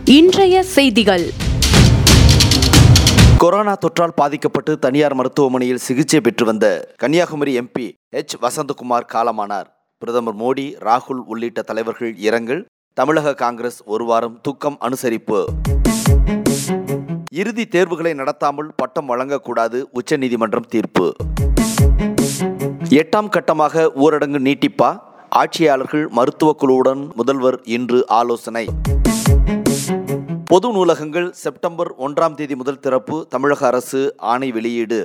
இன்றைய செய்திகள் கொரோனா தொற்றால் பாதிக்கப்பட்டு தனியார் மருத்துவமனையில் சிகிச்சை பெற்று வந்த கன்னியாகுமரி எம்பி எச் வசந்தகுமார் காலமானார் பிரதமர் மோடி ராகுல் உள்ளிட்ட தலைவர்கள் இரங்கல் தமிழக காங்கிரஸ் ஒரு வாரம் துக்கம் அனுசரிப்பு இறுதி தேர்வுகளை நடத்தாமல் பட்டம் வழங்கக்கூடாது உச்சநீதிமன்றம் தீர்ப்பு எட்டாம் கட்டமாக ஊரடங்கு நீட்டிப்பா ஆட்சியாளர்கள் மருத்துவக் குழுவுடன் முதல்வர் இன்று ஆலோசனை பொது நூலகங்கள் செப்டம்பர் ஒன்றாம் தேதி முதல் திறப்பு தமிழக அரசு ஆணை வெளியீடு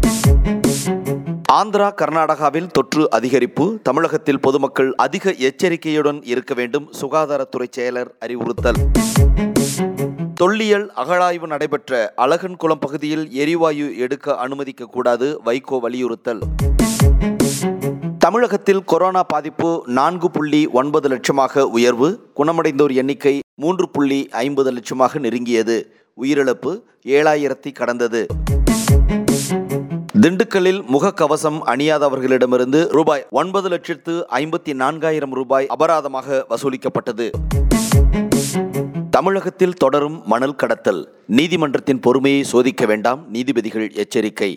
ஆந்திரா கர்நாடகாவில் தொற்று அதிகரிப்பு தமிழகத்தில் பொதுமக்கள் அதிக எச்சரிக்கையுடன் இருக்க வேண்டும் சுகாதாரத்துறை செயலர் அறிவுறுத்தல் தொல்லியல் அகழாய்வு நடைபெற்ற அழகன்குளம் பகுதியில் எரிவாயு எடுக்க அனுமதிக்க கூடாது வைகோ வலியுறுத்தல் தமிழகத்தில் கொரோனா பாதிப்பு நான்கு புள்ளி ஒன்பது லட்சமாக உயர்வு குணமடைந்தோர் எண்ணிக்கை மூன்று புள்ளி ஐம்பது லட்சமாக நெருங்கியது உயிரிழப்பு ஏழாயிரத்தி கடந்தது திண்டுக்கல்லில் முகக்கவசம் அணியாதவர்களிடமிருந்து ரூபாய் ஒன்பது லட்சத்து ஐம்பத்தி நான்காயிரம் ரூபாய் அபராதமாக வசூலிக்கப்பட்டது தமிழகத்தில் தொடரும் மணல் கடத்தல் நீதிமன்றத்தின் பொறுமையை சோதிக்க வேண்டாம் நீதிபதிகள் எச்சரிக்கை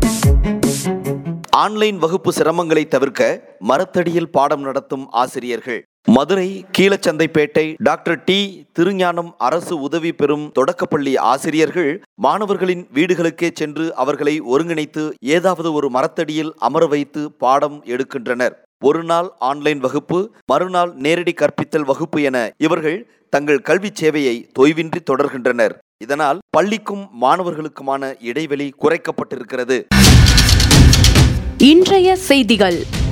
ஆன்லைன் வகுப்பு சிரமங்களை தவிர்க்க மரத்தடியில் பாடம் நடத்தும் ஆசிரியர்கள் மதுரை கீழச்சந்தைப்பேட்டை டாக்டர் டி திருஞானம் அரசு உதவி பெறும் தொடக்கப்பள்ளி ஆசிரியர்கள் மாணவர்களின் வீடுகளுக்கே சென்று அவர்களை ஒருங்கிணைத்து ஏதாவது ஒரு மரத்தடியில் அமர வைத்து பாடம் எடுக்கின்றனர் ஒரு நாள் ஆன்லைன் வகுப்பு மறுநாள் நேரடி கற்பித்தல் வகுப்பு என இவர்கள் தங்கள் கல்வி சேவையை தொய்வின்றி தொடர்கின்றனர் இதனால் பள்ளிக்கும் மாணவர்களுக்குமான இடைவெளி குறைக்கப்பட்டிருக்கிறது இன்றைய செய்திகள்